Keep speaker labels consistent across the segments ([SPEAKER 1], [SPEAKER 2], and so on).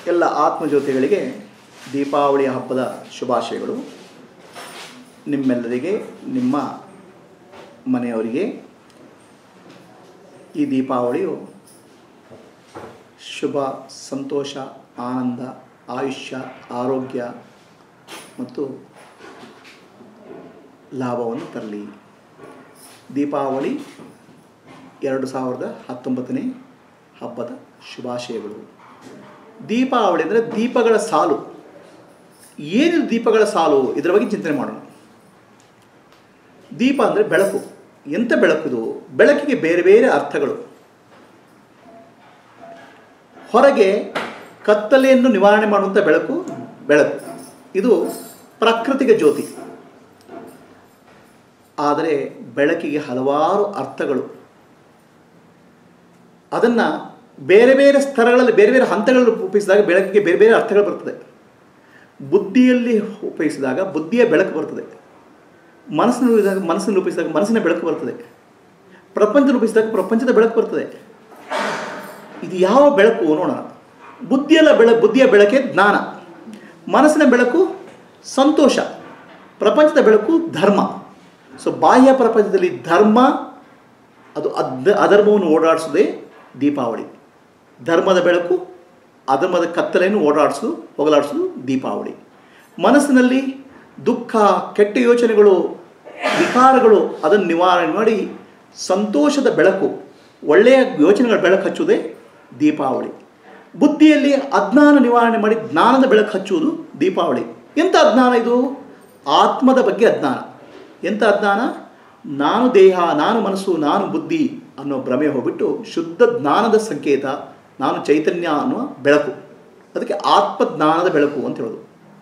[SPEAKER 1] ಎಲ್ಲ ಆತ್ಮಜ್ಯೋತಿಗಳಿಗೆ ದೀಪಾವಳಿಯ ಹಬ್ಬದ ಶುಭಾಶಯಗಳು ನಿಮ್ಮೆಲ್ಲರಿಗೆ ನಿಮ್ಮ ಮನೆಯವರಿಗೆ ಈ ದೀಪಾವಳಿಯು ಶುಭ ಸಂತೋಷ ಆನಂದ ಆಯುಷ್ಯ ಆರೋಗ್ಯ ಮತ್ತು ಲಾಭವನ್ನು ತರಲಿ ದೀಪಾವಳಿ ಎರಡು ಸಾವಿರದ ಹತ್ತೊಂಬತ್ತನೇ ಹಬ್ಬದ ಶುಭಾಶಯಗಳು ದೀಪಾವಳಿ ಅಂದರೆ ದೀಪಗಳ ಸಾಲು ಏನಿದು ದೀಪಗಳ ಸಾಲು ಇದರ ಬಗ್ಗೆ ಚಿಂತನೆ ಮಾಡೋಣ ದೀಪ ಅಂದರೆ ಬೆಳಕು ಎಂಥ ಬೆಳಕಿದು ಬೆಳಕಿಗೆ ಬೇರೆ ಬೇರೆ ಅರ್ಥಗಳು ಹೊರಗೆ ಕತ್ತಲೆಯನ್ನು ನಿವಾರಣೆ ಮಾಡುವಂಥ ಬೆಳಕು ಬೆಳಕು ಇದು ಪ್ರಾಕೃತಿಕ ಜ್ಯೋತಿ ಆದರೆ ಬೆಳಕಿಗೆ ಹಲವಾರು ಅರ್ಥಗಳು ಅದನ್ನು ಬೇರೆ ಬೇರೆ ಸ್ತರಗಳಲ್ಲಿ ಬೇರೆ ಬೇರೆ ಹಂತಗಳಲ್ಲಿ ಉಪಯೋಗಿಸಿದಾಗ ಬೆಳಕಿಗೆ ಬೇರೆ ಬೇರೆ ಅರ್ಥಗಳು ಬರ್ತದೆ ಬುದ್ಧಿಯಲ್ಲಿ ಉಪಯೋಗಿಸಿದಾಗ ಬುದ್ಧಿಯ ಬೆಳಕು ಬರ್ತದೆ ಮನಸ್ಸನ್ನು ಉಪಯೋಗಿಸಿದಾಗ ಮನಸ್ಸನ್ನು ಉಪಯೋಗಿಸಿದಾಗ ಮನಸ್ಸಿನ ಬೆಳಕು ಬರ್ತದೆ ಪ್ರಪಂಚ ರೂಪಿಸಿದಾಗ ಪ್ರಪಂಚದ ಬೆಳಕು ಬರ್ತದೆ ಇದು ಯಾವ ಬೆಳಕು ನೋಡೋಣ ಬುದ್ಧಿಯಲ್ಲ ಬೆಳ ಬುದ್ಧಿಯ ಬೆಳಕೆ ಜ್ಞಾನ ಮನಸ್ಸಿನ ಬೆಳಕು ಸಂತೋಷ ಪ್ರಪಂಚದ ಬೆಳಕು ಧರ್ಮ ಸೊ ಬಾಹ್ಯ ಪ್ರಪಂಚದಲ್ಲಿ ಧರ್ಮ ಅದು ಅದ್ ಅಧರ್ಮವನ್ನು ಓಡಾಡಿಸೋದೇ ದೀಪಾವಳಿ ಧರ್ಮದ ಬೆಳಕು ಅಧರ್ಮದ ಕತ್ತಲೆಯನ್ನು ಓಡಾಡಿಸೋದು ಹೋಗಲಾಡಿಸೋದು ದೀಪಾವಳಿ ಮನಸ್ಸಿನಲ್ಲಿ ದುಃಖ ಕೆಟ್ಟ ಯೋಚನೆಗಳು ವಿಕಾರಗಳು ಅದನ್ನು ನಿವಾರಣೆ ಮಾಡಿ ಸಂತೋಷದ ಬೆಳಕು ಒಳ್ಳೆಯ ಯೋಚನೆಗಳ ಬೆಳಕು ಹಚ್ಚುವುದೇ ದೀಪಾವಳಿ ಬುದ್ಧಿಯಲ್ಲಿ ಅಜ್ಞಾನ ನಿವಾರಣೆ ಮಾಡಿ ಜ್ಞಾನದ ಬೆಳಕು ಹಚ್ಚುವುದು ದೀಪಾವಳಿ ಎಂಥ ಅಜ್ಞಾನ ಇದು ಆತ್ಮದ ಬಗ್ಗೆ ಅಜ್ಞಾನ ಎಂಥ ಅಜ್ಞಾನ ನಾನು ದೇಹ ನಾನು ಮನಸ್ಸು ನಾನು ಬುದ್ಧಿ ಅನ್ನೋ ಭ್ರಮೆ ಹೋಗ್ಬಿಟ್ಟು ಶುದ್ಧ ಜ್ಞಾನದ ಸಂಕೇತ ನಾನು ಚೈತನ್ಯ ಅನ್ನುವ ಬೆಳಕು ಅದಕ್ಕೆ ಆತ್ಮಜ್ಞಾನದ ಬೆಳಕು ಅಂತ ಹೇಳೋದು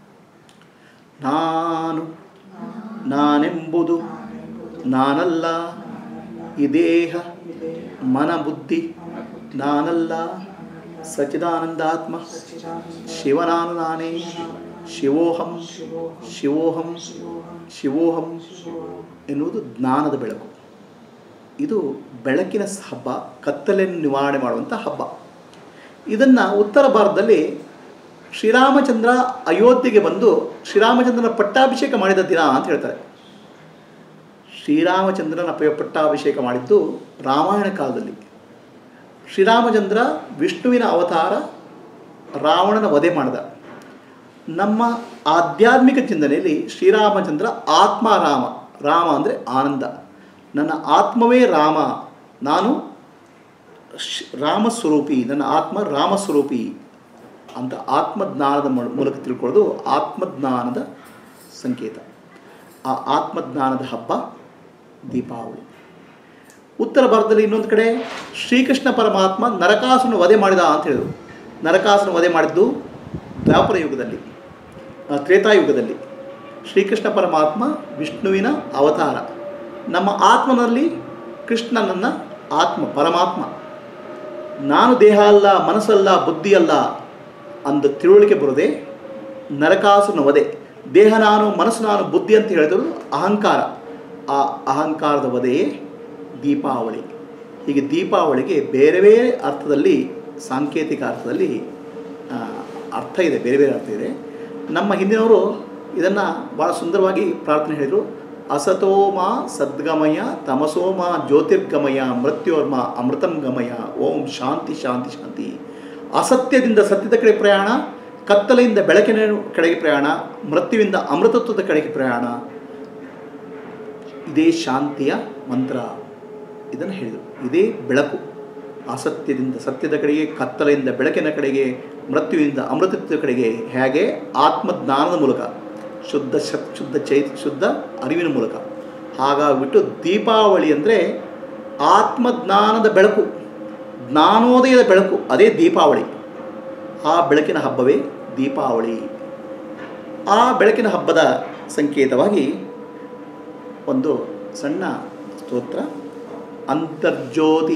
[SPEAKER 1] ನಾನು ನಾನೆಂಬುದು ನಾನಲ್ಲ ಈ ದೇಹ ಮನ ಬುದ್ಧಿ ನಾನಲ್ಲ ಸಚಿದಾನಂದಾತ್ಮ ಶಿವನಾನು ನಾನೇ ಶಿವೋಹಂ ಶಿವೋಹಂ ಶಿವೋಹಂ ಎನ್ನುವುದು ಜ್ಞಾನದ ಬೆಳಕು ಇದು ಬೆಳಕಿನ ಹಬ್ಬ ಕತ್ತಲೆಯನ್ನು ನಿವಾರಣೆ ಮಾಡುವಂಥ ಹಬ್ಬ ಇದನ್ನು ಉತ್ತರ ಭಾರತದಲ್ಲಿ ಶ್ರೀರಾಮಚಂದ್ರ ಅಯೋಧ್ಯೆಗೆ ಬಂದು ಶ್ರೀರಾಮಚಂದ್ರನ ಪಟ್ಟಾಭಿಷೇಕ ಮಾಡಿದ ದಿನ ಅಂತ ಹೇಳ್ತಾರೆ ಶ್ರೀರಾಮಚಂದ್ರನ ಪ- ಪಟ್ಟಾಭಿಷೇಕ ಮಾಡಿದ್ದು ರಾಮಾಯಣ ಕಾಲದಲ್ಲಿ ಶ್ರೀರಾಮಚಂದ್ರ ವಿಷ್ಣುವಿನ ಅವತಾರ ರಾವಣನ ವಧೆ ಮಾಡಿದ ನಮ್ಮ ಆಧ್ಯಾತ್ಮಿಕ ಚಿಂತನೆಯಲ್ಲಿ ಶ್ರೀರಾಮಚಂದ್ರ ಆತ್ಮ ರಾಮ ರಾಮ ಅಂದರೆ ಆನಂದ ನನ್ನ ಆತ್ಮವೇ ರಾಮ ನಾನು ಶ್- ರಾಮಸ್ವರೂಪಿ ನನ್ನ ಆತ್ಮ ರಾಮಸ್ವರೂಪಿ ಅಂತ ಆತ್ಮಜ್ಞಾನದ ಮೂ- ಮೂಲಕ ತಿಳ್ಕೊಳ್ಳೋದು ಆತ್ಮಜ್ಞಾನದ ಸಂಕೇತ ಆ ಆತ್ಮಜ್ಞಾನದ ಹಬ್ಬ ದೀಪಾವಳಿ ಉತ್ತರ ಭಾರತದಲ್ಲಿ ಇನ್ನೊಂದು ಕಡೆ ಶ್ರೀಕೃಷ್ಣ ಪರಮಾತ್ಮ ನರಕಾಸುರನ ವಧೆ ಮಾಡಿದ ಅಂತ ಹೇಳಿದರು ನರಕಾಸುರನ ವಧೆ ಮಾಡಿದ್ದು ದ್ವಾಪರ ಯುಗದಲ್ಲಿ ಆ, ತ್ರೇತಾಯುಗದಲ್ಲಿ ಶ್ರೀಕೃಷ್ಣ ಪರಮಾತ್ಮ ವಿಷ್ಣುವಿನ ಅವತಾರ ನಮ್ಮ ಆತ್ಮನಲ್ಲಿ ಕೃಷ್ಣನನ್ನ ಆತ್ಮ ಪರಮಾತ್ಮ ನಾನು ದೇಹ ಅಲ್ಲ ಮನಸ್ಸಲ್ಲ ಬುದ್ಧಿ ಅಲ್ಲ ಅಂದ ತಿಳುವಳಿಕೆ ಬರೋದೆ ನರಕಾಸುರನ ವಧೆ ದೇಹ ನಾನು ಮನಸ್ಸು ನಾನು ಬುದ್ಧಿ ಅಂತ ಹೇಳಿದ್ರು ಅಹಂಕಾರ ಆ ಅಹಂಕಾರದ ವಧೆಯೇ ದೀಪಾವಳಿ ಹೀಗೆ ದೀಪಾವಳಿಗೆ ಬೇರೆ ಬೇರೆ ಅರ್ಥದಲ್ಲಿ ಸಾಂಕೇತಿಕ ಅರ್ಥದಲ್ಲಿ ಆ, ಅರ್ಥ ಇದೆ ಬೇರೆ ಬೇರೆ ಅರ್ಥ ಇದೆ ನಮ್ಮ ಹಿಂದಿನವರು ಇದನ್ನು ಭಾಳ ಸುಂದರವಾಗಿ ಪ್ರಾರ್ಥನೆ ಹೇಳಿದರು ಅಸತೋಮ ಸದ್ಗಮಯ ತಮಸೋಮ ಜ್ಯೋತಿರ್ಗಮಯ ಮೃತ್ಯೋರ್ಮ ಅಮೃತಂ ಗಮಯ ಓಂ ಶಾಂತಿ ಶಾಂತಿ ಶಾಂತಿ ಅಸತ್ಯದಿಂದ ಸತ್ಯದ ಕಡೆ ಪ್ರಯಾಣ ಕತ್ತಲೆಯಿಂದ ಬೆಳಕಿನ ಕಡೆಗೆ ಪ್ರಯಾಣ ಮೃತ್ಯುವಿಂದ ಅಮೃತತ್ವದ ಕಡೆಗೆ ಪ್ರಯಾಣ ಇದೇ ಶಾಂತಿಯ ಮಂತ್ರ ಇದನ್ನು ಹೇಳಿದರು ಇದೇ ಬೆಳಕು ಅಸತ್ಯದಿಂದ ಸತ್ಯದ ಕಡೆಗೆ ಕತ್ತಲೆಯಿಂದ ಬೆಳಕಿನ ಕಡೆಗೆ ಮೃತ್ಯುವಿಂದ ಅಮೃತತ್ವದ ಕಡೆಗೆ ಹೇಗೆ ಆತ್ಮಜ್ಞಾನದ ಮೂಲಕ ಶುದ್ಧ ಶಕ್ ಶುದ್ಧ ಚೈ ಶುದ್ಧ ಅರಿವಿನ ಮೂಲಕ ಹಾಗಾಗ್ಬಿಟ್ಟು ದೀಪಾವಳಿ ಅಂದರೆ ಆತ್ಮಜ್ಞಾನದ ಬೆಳಕು ಜ್ಞಾನೋದಯದ ಬೆಳಕು ಅದೇ ದೀಪಾವಳಿ ಆ ಬೆಳಕಿನ ಹಬ್ಬವೇ ದೀಪಾವಳಿ ಆ ಬೆಳಕಿನ ಹಬ್ಬದ ಸಂಕೇತವಾಗಿ ಒಂದು ಸಣ್ಣ ಸ್ತೋತ್ರ ಅಂತರ್ಜ್ಯೋತಿ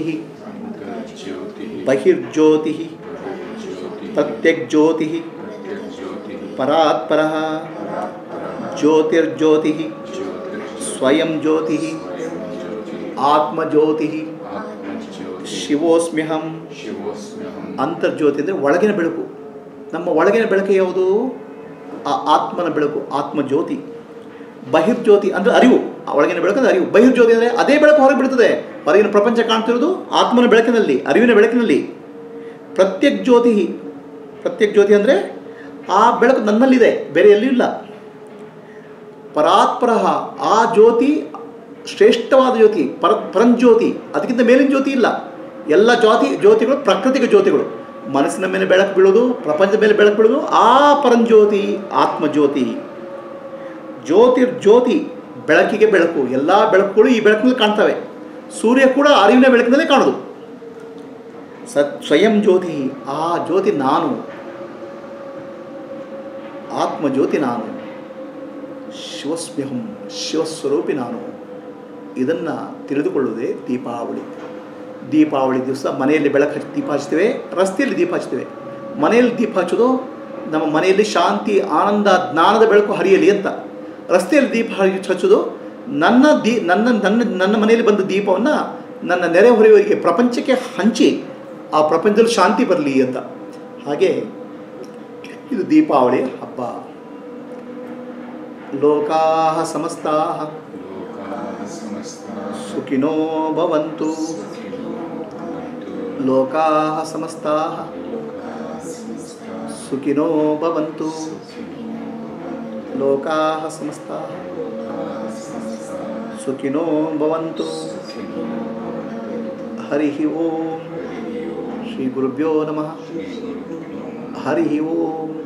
[SPEAKER 1] ಬಹಿರ್ಜ್ಯೋತಿ ಪ್ರತ್ಯಗ್ಜ್ಯೋತಿ ಪರಾತ್ಪರ ಜ್ಯೋತಿರ್ಜ್ಯೋತಿ ಸ್ವಯಂ ಜ್ಯೋತಿ ಆತ್ಮಜ್ಯೋತಿ ಶಿವೋಸ್ಮ್ಯಹಂ ಅಂತರ್ಜ್ಯೋತಿ ಅಂದರೆ ಒಳಗಿನ ಬೆಳಕು ನಮ್ಮ ಒಳಗಿನ ಬೆಳಕು ಯಾವುದು ಆ ಆತ್ಮನ ಬೆಳಕು ಆತ್ಮಜ್ಯೋತಿ ಬಹಿರ್ಜ್ಯೋತಿ ಅಂದರೆ ಅರಿವು ಆ ಒಳಗಿನ ಬೆಳಕು ಅಂದರೆ ಅರಿವು ಬಹಿರ್ಜ್ಯೋತಿ ಅಂದರೆ ಅದೇ ಬೆಳಕು ಹೊರಗೆ ಬಿಡ್ತದೆ ಹೊರಗಿನ ಪ್ರಪಂಚ ಕಾಣ್ತಿರೋದು ಆತ್ಮನ ಬೆಳಕಿನಲ್ಲಿ ಅರಿವಿನ ಬೆಳಕಿನಲ್ಲಿ ಪ್ರತ್ಯಕ್ ಜ್ಯೋತಿ ಪ್ರತ್ಯಕ್ ಜ್ಯೋತಿ ಅಂದರೆ ಆ ಬೆಳಕು ನನ್ನಲ್ಲಿದೆ ಬೇರೆ ಎಲ್ಲಿಯೂ ಇಲ್ಲ ಪರಾತ್ಪರ ಆ ಜ್ಯೋತಿ ಶ್ರೇಷ್ಠವಾದ ಜ್ಯೋತಿ ಪರ ಪರಂಜ್ಯೋತಿ ಅದಕ್ಕಿಂತ ಮೇಲಿನ ಜ್ಯೋತಿ ಇಲ್ಲ ಎಲ್ಲ ಜ್ಯೋತಿ ಜ್ಯೋತಿಗಳು ಪ್ರಾಕೃತಿಕ ಜ್ಯೋತಿಗಳು ಮನಸ್ಸಿನ ಮೇಲೆ ಬೆಳಕು ಬೀಳೋದು ಪ್ರಪಂಚದ ಮೇಲೆ ಬೆಳಕು ಬೀಳೋದು ಆ ಪರಂಜ್ಯೋತಿ ಆತ್ಮಜ್ಯೋತಿ ಜ್ಯೋತಿರ್ ಜ್ಯೋತಿ ಬೆಳಕಿಗೆ ಬೆಳಕು ಎಲ್ಲ ಬೆಳಕುಗಳು ಈ ಬೆಳಕಿನಲ್ಲಿ ಕಾಣ್ತವೆ ಸೂರ್ಯ ಕೂಡ ಅರಿವಿನ ಬೆಳಕಿನಲ್ಲೇ ಕಾಣೋದು ಸತ್ ಸ್ವಯಂ ಜ್ಯೋತಿ ಆ ಜ್ಯೋತಿ ನಾನು ಆತ್ಮಜ್ಯೋತಿ ನಾನು ಶಿವಸ್ಮ್ಯಹಂ ಶಿವಸ್ವರೂಪಿ ನಾನು ಇದನ್ನು ತಿಳಿದುಕೊಳ್ಳುವುದೇ ದೀಪಾವಳಿ ದೀಪಾವಳಿ ದಿವಸ ಮನೆಯಲ್ಲಿ ಬೆಳಕು ಹಚ್ಚಿ ದೀಪ ಹಚ್ತೇವೆ ರಸ್ತೆಯಲ್ಲಿ ದೀಪ ಹಚ್ತೇವೆ ಮನೆಯಲ್ಲಿ ದೀಪ ಹಚ್ಚೋದು ನಮ್ಮ ಮನೆಯಲ್ಲಿ ಶಾಂತಿ ಆನಂದ ಜ್ಞಾನದ ಬೆಳಕು ಹರಿಯಲಿ ಅಂತ ರಸ್ತೆಯಲ್ಲಿ ದೀಪ ಹಚ್ಚಿ ಹಚ್ಚೋದು ನನ್ನ ದೀ ನನ್ನ ನನ್ನ ನನ್ನ ಮನೆಯಲ್ಲಿ ಬಂದ ದೀಪವನ್ನು ನನ್ನ ನೆರೆಹೊರೆಯವರಿಗೆ ಪ್ರಪಂಚಕ್ಕೆ ಹಂಚಿ ಆ ಪ್ರಪಂಚದಲ್ಲಿ ಶಾಂತಿ ಬರಲಿ ಅಂತ ಹಾಗೆ ಇದು ದೀಪಾವಳಿಯ ಹಬ್ಬ ಲೋಕಾ ಸಮಸ್ತಾ
[SPEAKER 2] लोकाः समस्ताः
[SPEAKER 1] ಸುಖಿನೋ ಭವಂತು ಲೋಕಾ ಸಮಸ್ತಾ ಸುಖಿನೋ ಭವಂತು ಲೋಕಾ ಸಮಸ್ತಾ ಸುಖಿನೋ ಭವಂತು ಹರಿ ಓಂ ಶ್ರೀ ಗುರುಭ್ಯೋ ನಮಃ ಹರಿ ಓಂ